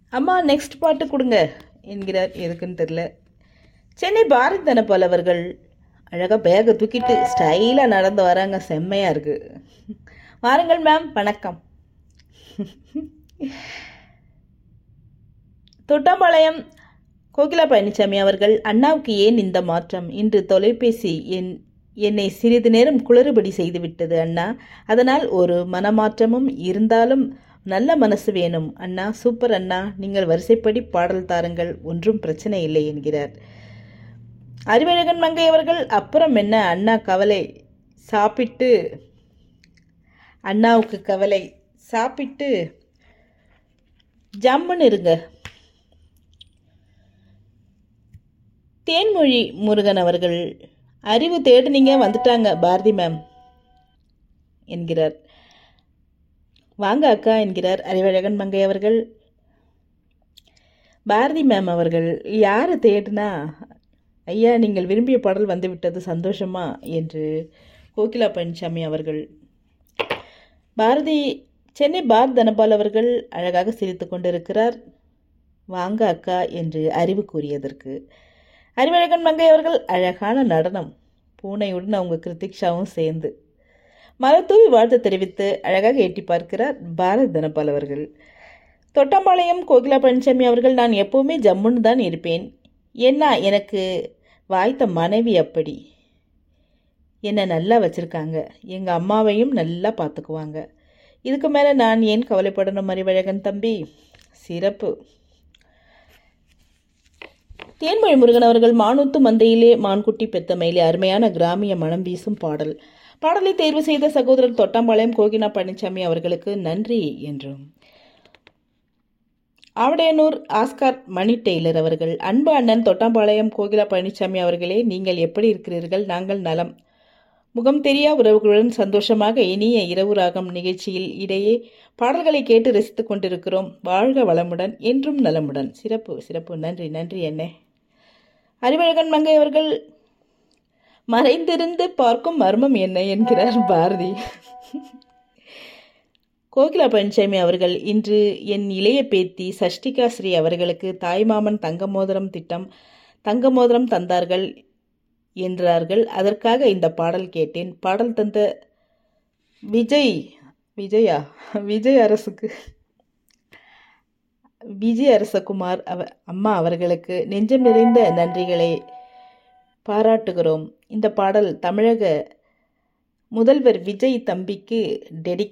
அம்மா நெக்ஸ்ட் பாட்டு கொடுங்க என்கிறார் எதுக்குன்னு தெரில சென்னை பாரத் தனபால் அவர்கள் அழகாக பேகை தூக்கிட்டு ஸ்டைலாக நடந்து வராங்க செம்மையாக இருக்குது வாருங்கள் மேம் வணக்கம் தொட்டாம்பாளையம் கோகிலா பழனிசாமி அவர்கள் அண்ணாவுக்கு ஏன் இந்த மாற்றம் இன்று தொலைபேசி என் என்னை சிறிது நேரம் குளறுபடி செய்துவிட்டது அண்ணா அதனால் ஒரு மனமாற்றமும் இருந்தாலும் நல்ல மனசு வேணும் அண்ணா சூப்பர் அண்ணா நீங்கள் வரிசைப்படி பாடல் தாருங்கள் ஒன்றும் பிரச்சனை இல்லை என்கிறார் அறிவழகன் மங்கை அவர்கள் அப்புறம் என்ன அண்ணா கவலை சாப்பிட்டு அண்ணாவுக்கு கவலை சாப்பிட்டு ஜம்முன்னு இருங்க தேன்மொழி முருகன் அவர்கள் அறிவு தேடுனீங்க வந்துட்டாங்க பாரதி மேம் என்கிறார் வாங்க அக்கா என்கிறார் அறிவழகன் மங்கை அவர்கள் பாரதி மேம் அவர்கள் யாரை தேடுனா ஐயா நீங்கள் விரும்பிய பாடல் வந்துவிட்டது சந்தோஷமா என்று கோகிலா பழனிசாமி அவர்கள் பாரதி சென்னை பாரத் தனபால் அவர்கள் அழகாக சிரித்து கொண்டிருக்கிறார் வாங்க அக்கா என்று அறிவு கூறியதற்கு அறிவழகன் மங்கை அவர்கள் அழகான நடனம் பூனையுடன் அவங்க கிருத்திக்ஷாவும் சேர்ந்து மலத்தூவி வாழ்த்து தெரிவித்து அழகாக எட்டி பார்க்கிறார் பாரத் தனபால் அவர்கள் தொட்டம்பாளையம் கோகிலா பழனிசாமி அவர்கள் நான் எப்போவுமே ஜம்முன்னு தான் இருப்பேன் என்ன எனக்கு வாய்த்த மனைவி அப்படி என்னை நல்லா வச்சுருக்காங்க எங்கள் அம்மாவையும் நல்லா பார்த்துக்குவாங்க இதுக்கு மேலே நான் ஏன் கவலைப்படணும் அறிவழகன் தம்பி சிறப்பு தேன்மொழி முருகன் அவர்கள் மானூத்து மந்தையிலே மான்குட்டி பெத்தமையிலே அருமையான கிராமிய மனம் வீசும் பாடல் பாடலை தேர்வு செய்த சகோதரர் தொட்டாம்பாளையம் கோகினா பழனிசாமி அவர்களுக்கு நன்றி என்றும் ஆவடையனூர் ஆஸ்கார் மணி டெய்லர் அவர்கள் அன்பு அண்ணன் தொட்டாம்பாளையம் கோகிலா பழனிசாமி அவர்களே நீங்கள் எப்படி இருக்கிறீர்கள் நாங்கள் நலம் முகம் தெரியா உறவுகளுடன் சந்தோஷமாக இனிய இரவு ராகம் நிகழ்ச்சியில் இடையே பாடல்களை கேட்டு ரசித்துக் கொண்டிருக்கிறோம் வாழ்க வளமுடன் என்றும் நலமுடன் சிறப்பு சிறப்பு நன்றி நன்றி என்ன அறிவழகன் மங்கை அவர்கள் மறைந்திருந்து பார்க்கும் மர்மம் என்ன என்கிறார் பாரதி கோகிலா பழனிசாமி அவர்கள் இன்று என் இளைய பேத்தி சஷ்டிகா ஸ்ரீ அவர்களுக்கு தாய்மாமன் தங்க மோதிரம் திட்டம் தங்க மோதிரம் தந்தார்கள் என்றார்கள் அதற்காக இந்த பாடல் கேட்டேன் பாடல் தந்த விஜய் விஜயா விஜய் அரசுக்கு விஜய் அரசகுமார் அவ அம்மா அவர்களுக்கு நெஞ்சம் நிறைந்த நன்றிகளை பாராட்டுகிறோம் இந்த பாடல் தமிழக முதல்வர் விஜய் தம்பிக்கு டெடிக்